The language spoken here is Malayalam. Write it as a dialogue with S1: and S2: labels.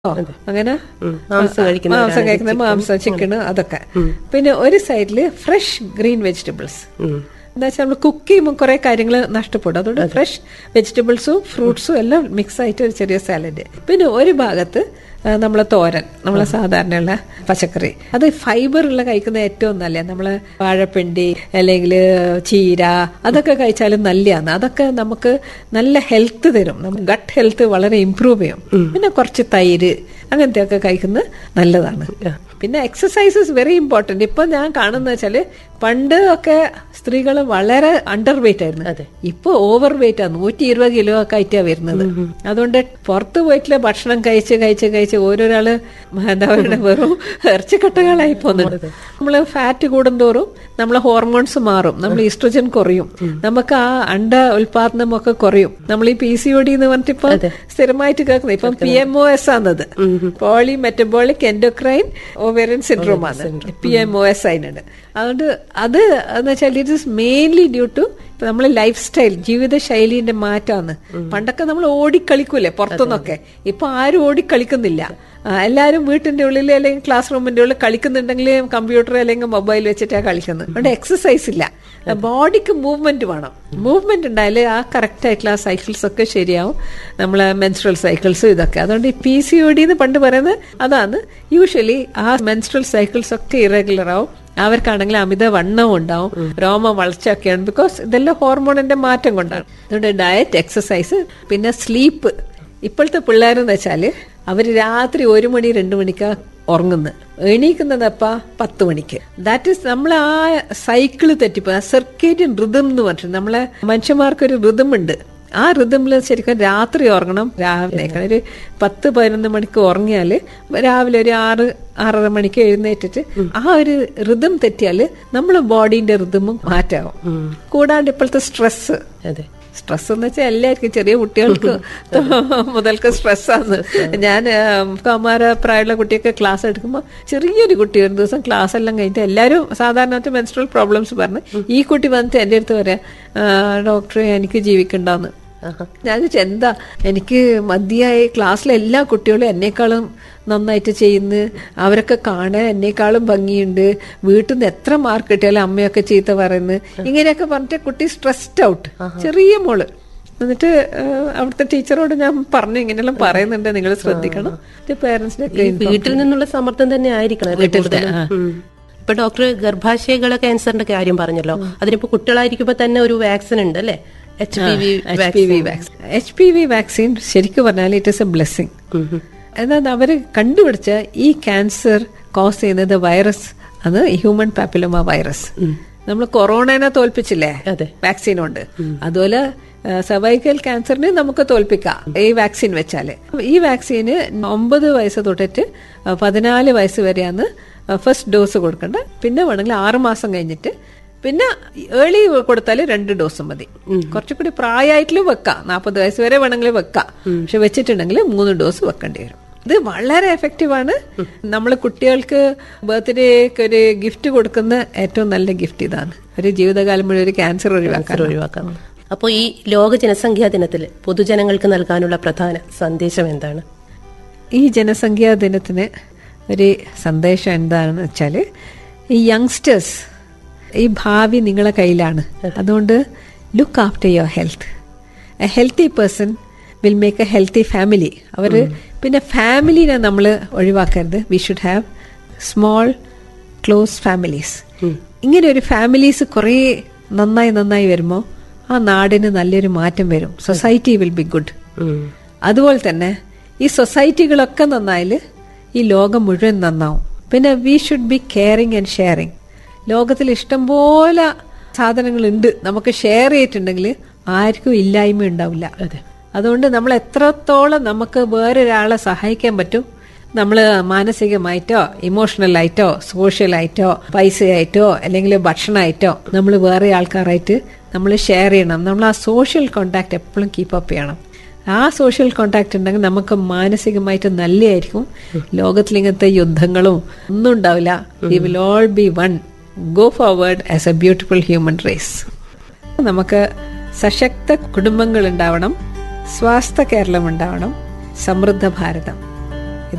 S1: ഓ, അങ്ങനെ
S2: ഉം. മാംസം കഴിക്കുന്നവരാണ്
S1: മാംസം കഴിക്കുന്ന മാംസം ചിക്കൻ അതൊക്കെ പിന്നെ ഒരു സൈഡില് ഫ്രഷ് ഗ്രീൻ വെജിറ്റബിൾസ്
S2: ഉം.
S1: എന്താ വെച്ചാൽ നമ്മൾ കുക്ക് ചെയ്യുമ്പോൾ കുറെ കാര്യങ്ങൾ നഷ്ടപ്പെടും അതുകൊണ്ട് ഫ്രഷ് വെജിറ്റബിൾസും ഫ്രൂട്ട്സും എല്ലാം മിക്സ് ആയിട്ട് ഒരു ചെറിയ സാലഡ് പിന്നെ ഒരു ഭാഗത്ത് ആ, നമ്മളെ തോരൻ നമ്മളെ സാധാരണയുള്ള പച്ചക്കറി അത് ഫൈബർ ഉള്ള കഴിക്കുന്ന ഏറ്റവും നല്ല നമ്മളെ വാഴപ്പിണ്ടി അല്ലെങ്കിൽ ചീര അതൊക്കെ കഴിച്ചാലും നല്ലതാണ് അതൊക്കെ നമുക്ക് നല്ല ഹെൽത്ത് തരും നമുക്ക് ഗട്ട് ഹെൽത്ത് വളരെ ഇമ്പ്രൂവ് ചെയ്യും പിന്നെ കുറച്ച് തൈര് അങ്ങനത്തെ ഒക്കെ കഴിക്കുന്നത് നല്ലതാണ് പിന്നെ എക്സസൈസ് ഇസ് വെരി ഇമ്പോർട്ടന്റ് ഇപ്പൊ ഞാൻ കാണുന്ന വെച്ചാല് പണ്ട് ഒക്കെ സ്ത്രീകൾ വളരെ അണ്ടർ വെയിറ്റ് ആയിരുന്നു
S2: അതെ.
S1: ഇപ്പൊ ഓവർ വെയിറ്റ് ആണ് നൂറ്റി ഇരുപത് കിലോ ഒക്കെ ആയിട്ടാ വരുന്നത് അതുകൊണ്ട് പുറത്ത് പോയിട്ടുള്ള ഭക്ഷണം കഴിച്ച് കഴിച്ച് കഴിച്ച് ഓരോരാള് എന്താ പറയുക വെറും ഇറച്ചിക്കട്ടകളായി പോകുന്നുണ്ട് നമ്മള് ഫാറ്റ് കൂടുന്തോറും നമ്മളെ ഹോർമോൺസ് മാറും നമ്മൾ ഈസ്ട്രജൻ കുറയും നമുക്ക് ആ അണ്ട ഉൽപാദനം ഒക്കെ കുറയും നമ്മൾ ഈ പി സി ഒ ഡി എന്ന് പറഞ്ഞിട്ട് ഇപ്പൊ സ്ഥിരമായിട്ട് കേൾക്കുന്നത് ഇപ്പം പി എം ഒ എസ് ആണത് poly metabolic endocrine ovarian syndrome ആണ് പി എം ഒ എസ് അതിനുണ്ട് അതുകൊണ്ട് അത് എന്ന് വെച്ചാൽ it is mainly due to നമ്മളെ ലൈഫ് സ്റ്റൈൽ ജീവിത ശൈലിന്റെ മാറ്റാണ് പണ്ടൊക്കെ നമ്മൾ ഓടിക്കളിക്കൂലേ പുറത്തുനിന്നൊക്കെ ഇപ്പൊ ആരും ഓടിക്കളിക്കുന്നില്ല ആ, എല്ലാവരും വീട്ടിന്റെ ഉള്ളിൽ അല്ലെങ്കിൽ ക്ലാസ് റൂമിന്റെ ഉള്ളിൽ കളിക്കുന്നുണ്ടെങ്കിൽ കമ്പ്യൂട്ടർ അല്ലെങ്കിൽ മൊബൈൽ വെച്ചിട്ടാണ് കളിക്കുന്നത് അതുകൊണ്ട് എക്സസൈസ് ഇല്ല ബോഡിക്ക് മൂവ്മെന്റ് വേണം മൂവ്മെന്റ് ഉണ്ടായാലേ ആ കറക്റ്റ് ആയിട്ടുള്ള ആ സൈക്കിൾസ് ഒക്കെ ശരിയാവും നമ്മളെ മെൻസ്ട്രൽ സൈക്കിൾസും ഇതൊക്കെ അതുകൊണ്ട് ഈ പി സി ഒ ഡി എന്ന് പണ്ട് പറയുന്നത് അതാണ് യൂഷ്വലി ആ മെൻസ്ട്രൽ സൈക്കിൾസ് ഒക്കെ ഇറഗുലർ ആവും അവർക്കാണെങ്കിൽ അമിത വണ്ണവും ഉണ്ടാവും രോമ വളർച്ചയൊക്കെയാണ് ബിക്കോസ് ഇതെല്ലാം ഹോർമോണിന്റെ മാറ്റം കൊണ്ടാണ് അതുകൊണ്ട് ഡയറ്റ് എക്സസൈസ് പിന്നെ സ്ലീപ്പ് ഇപ്പോഴത്തെ പിള്ളേരെന്ന് വെച്ചാല് അവര് രാത്രി ഒരു മണി രണ്ടു മണിക്കാ ഉറങ്ങുന്നത് എണീക്കുന്നതപ്പ പത്ത് മണിക്ക് ദാറ്റ് ഇസ് നമ്മൾ ആ സൈക്കിള് തെറ്റിപ്പോ സർക്കേറ്റിയൻ റിതം എന്ന് പറഞ്ഞിട്ട് നമ്മളെ മനുഷ്യന്മാർക്കൊരു റിതം ഉണ്ട് ആ റിതമിൽ ശരിക്കും രാത്രി ഉറങ്ങണം രാവിലെ എണീക്കണം. ഒരു പത്ത് പതിനൊന്ന് മണിക്ക് ഉറങ്ങിയാല് രാവിലെ ഒരു ആറ് ആറര മണിക്ക് എഴുന്നേറ്റിട്ട് ആ ഒരു റിതം തെറ്റിയാല് നമ്മളെ ബോഡീന്റെ റിതമും മാറ്റാവും കൂടാണ്ട് ഇപ്പോഴത്തെ സ്ട്രെസ്
S2: അതെ
S1: സ്ട്രെസ് എന്ന് വെച്ചാൽ എല്ലാവർക്കും ചെറിയ കുട്ടികൾക്ക് മുതൽക്ക് സ്ട്രെസ്സാണ് ഞാൻ കൗമാര പ്രായമുള്ള കുട്ടിയൊക്കെ ക്ലാസ് എടുക്കുമ്പോൾ ചെറിയൊരു കുട്ടി ഒരു ദിവസം ക്ലാസ് എല്ലാം കഴിഞ്ഞിട്ട് എല്ലാവരും സാധാരണ മെൻസ്ട്രൽ പ്രോബ്ലംസ് പറഞ്ഞ് ഈ കുട്ടി വന്നിട്ട് എൻ്റെ അടുത്ത് പറയാം ഡോക്ടറെ എനിക്ക് ജീവിക്കണ്ടെന്ന് ഞാൻ ചോദിച്ചു എന്താ എനിക്ക് മതിയായി ക്ലാസ്സിലെ എല്ലാ കുട്ടികളും എന്നെക്കാളും നന്നായിട്ട് ചെയ്യുന്നു അവരൊക്കെ കാണാൻ എന്നെക്കാളും ഭംഗിയുണ്ട് വീട്ടിൽ നിന്ന് എത്ര മാർക്ക് കിട്ടിയാലും അമ്മയൊക്കെ ചീത്ത പറയുന്നു ഇങ്ങനെയൊക്കെ പറഞ്ഞിട്ട് കുട്ടി സ്ട്രെസ്ഡ് ഔട്ട് ചെറിയ മോള് എന്നിട്ട് ആ, അവിടുത്തെ ടീച്ചറോട് ഞാൻ പറഞ്ഞു ഇങ്ങനെയെല്ലാം പറയുന്നുണ്ട് നിങ്ങൾ ശ്രദ്ധിക്കണം പേരൻസിന്റെ ഒക്കെ
S2: വീട്ടിൽ നിന്നുള്ള സമ്മർദ്ദം തന്നെ ആയിരിക്കണം അല്ലേ
S1: വീട്ടിലത്തെ,
S2: കൂടുതലും?
S1: ആ.
S2: ഉം. ഇപ്പൊ ഡോക്ടർ ഗർഭാശയകള ക്യാൻസറിന്റെ കാര്യം പറഞ്ഞല്ലോ അതിനിപ്പോ കുട്ടികളായിരിക്കുമ്പോ തന്നെ ഒരു വാക്സിൻ ഉണ്ട് അല്ലേ H P V
S1: H P V vaccine H P V vaccine ശരിക്കും പറഞ്ഞാൽ ഇറ്റ് ഇസ് എ ബ്ലെസ്സിങ് എന്നാൽ അവര് കണ്ടുപിടിച്ച ഈ ക്യാൻസർ കോസ് ചെയ്യുന്നത് വൈറസ് അത് ഹ്യൂമൻ പാപ്പിലോമ വൈറസ് നമ്മൾ കൊറോണനെ തോൽപ്പിച്ചില്ലേ
S2: അതെ.
S1: വാക്സിൻ ഉണ്ട് അതുപോലെ സർവൈക്കൽ ക്യാൻസറിനെ നമുക്ക് തോൽപ്പിക്കാം ഈ വാക്സിൻ വെച്ചാല് ഈ വാക്സിന് ഒമ്പത് വയസ്സ് തൊട്ടിട്ട് പതിനാല് വയസ്സ് വരെയാണ് ഫസ്റ്റ് ഡോസ് കൊടുക്കേണ്ടത് പിന്നെ വേണമെങ്കിൽ ആറ് മാസം കഴിഞ്ഞിട്ട് പിന്നെ ഏർലി കൊടുത്താൽ രണ്ട് ഡോസ് മതി കുറച്ചുകൂടി പ്രായമായിട്ടും വെക്കാം നാൽപ്പത് വയസ്സ് വരെ വേണമെങ്കിൽ വെക്കാം പക്ഷെ വെച്ചിട്ടുണ്ടെങ്കിൽ മൂന്ന് ഡോസ് വെക്കേണ്ടി വരും ഇത് വളരെ എഫക്റ്റീവ് ആണ് നമ്മൾ കുട്ടികൾക്ക് ബർത്ത്ഡേക്ക് ഒരു ഗിഫ്റ്റ് കൊടുക്കുന്ന ഏറ്റവും നല്ല ഗിഫ്റ്റ് ഇതാണ് ഒരു ജീവിതകാലം മുഴുവൻ ഒരു ക്യാൻസർ ഒഴിവാക്കാൻ
S2: ഒഴിവാക്കാം അപ്പോൾ ഈ ലോക ജനസംഖ്യാ ദിനത്തിൽ പൊതുജനങ്ങൾക്ക് നൽകാനുള്ള പ്രധാന സന്ദേശം എന്താണ്
S1: ഈ ജനസംഖ്യാ ദിനത്തിന് ഒരു സന്ദേശം എന്താണെന്ന് വെച്ചാൽ ഈ യങ്സ്റ്റേഴ്സ് ഈ ഭാവി നിങ്ങളെ കയ്യിലാണ് അതുകൊണ്ട് look after your health a healthy person will make a healthy family അവർ പിന്നെ ഫാമിലിനെ നമ്മൾ ഒഴിവാക്കരുത് we should have small close families ഇങ്ങനെ ഒരു ഫാമിലീസ് കുറേ നന്നായി നന്നായി വരുമ്പോൾ ആ നാടിന് നല്ലൊരു മാറ്റം വരും സൊസൈറ്റി വിൽ ബി ഗുഡ് അതുപോലെ തന്നെ ഈ സൊസൈറ്റികളൊക്കെ നന്നായാൽ ഈ ലോകം മുഴുവൻ നന്നാവും പിന്നെ we should be caring and sharing ലോകത്തിൽ ഇഷ്ടംപോലെ സാധനങ്ങളുണ്ട് നമുക്ക് ഷെയർ ചെയ്തിട്ടുണ്ടെങ്കിൽ ആർക്കും ഇല്ലായ്മ ഉണ്ടാവില്ല അതുകൊണ്ട് നമ്മൾ എത്രത്തോളം നമുക്ക് വേറൊരാളെ സഹായിക്കാൻ പറ്റും നമ്മൾ മാനസികമായിട്ടോ ഇമോഷണലായിട്ടോ സോഷ്യലായിട്ടോ പൈസയായിട്ടോ അല്ലെങ്കിൽ ഭക്ഷണമായിട്ടോ നമ്മൾ വേറെ ആൾക്കാരായിട്ട് നമ്മൾ ഷെയർ ചെയ്യണം നമ്മൾ ആ സോഷ്യൽ കോണ്ടാക്ട് എപ്പോഴും കീപ്പ് അപ്പ് ചെയ്യണം ആ സോഷ്യൽ കോണ്ടാക്ട് ഉണ്ടെങ്കിൽ നമുക്ക് മാനസികമായിട്ട് നല്ലതായിരിക്കും ലോകത്തിൽ ഇങ്ങനത്തെ യുദ്ധങ്ങളും ഒന്നും ഉണ്ടാവില്ല we will all be one go forward as a beautiful human race നമുക്ക് സശക്ത കുടുംബങ്ങൾ ഉണ്ടാവണം സ്വാസ്ഥ കേരളം ഉണ്ടാവണം സമൃദ്ധ ഭാരതം